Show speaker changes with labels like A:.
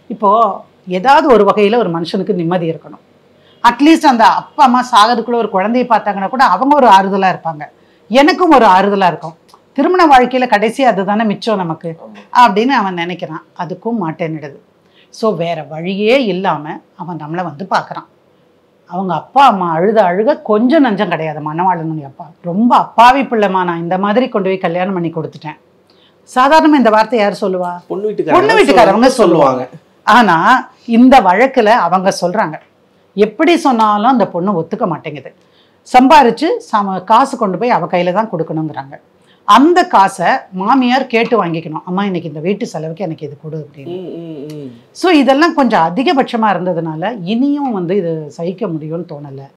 A: இப்போ ஏதாவது ஒரு வகையில ஒரு மனுஷனுக்கு நிம்மதி இருக்கணும் அட்லீஸ்ட் அந்த அப்பா அம்மா சாகிறதுக்குள்ள ஒரு குழந்தையை பார்த்தாங்கன்னா கூட அவங்க ஒரு ஆறுதலா இருப்பாங்க எனக்கும் ஒரு ஆறுதலா இருக்கும் திருமண வாழ்க்கையில கடைசி அதுதானே மிச்சம் நமக்கு அப்படின்னு அவன் நினைக்கிறான் அதுக்கும் மாட்டேன்னுடுது ஸோ வேற வழியே இல்லாம அவன் நம்மளை வந்து பார்க்கறான் அவங்க அப்பா அம்மா அழுத அழுக கொஞ்சம் நஞ்சம் கிடையாது மணவாளனுடைய அப்பா ரொம்ப அப்பாவி பிள்ளைமா நான் இந்த மாதிரி கொண்டு போய் கல்யாணம் பண்ணி கொடுத்துட்டேன் சாதாரணமா இந்த வார்த்தை யார் சொல்லுவா
B: பொண்ணு வீட்டுக்காரங்க
A: பொண்ணு வீட்டுக்காரவங்க
B: சொல்லுவாங்க
A: ஆனா இந்த வழக்குல அவங்க சொல்றாங்க எப்படி சொன்னாலும் அந்த பொண்ணு ஒத்துக்க மாட்டேங்குது சம்பாரிச்சு சம காசு கொண்டு போய் அவ கையில தான் கொடுக்கணுங்கிறாங்க அந்த காசை மாமியார் கேட்டு வாங்கிக்கணும் அம்மா இன்னைக்கு இந்த வீட்டு செலவுக்கு எனக்கு இது கொடு அப்படின்னு
B: ம், ம், ம்.
A: ஸோ இதெல்லாம் கொஞ்சம் அதிகபட்சமா இருந்ததுனால இனியும் வந்து இது சகிக்க முடியும்னு தோணலை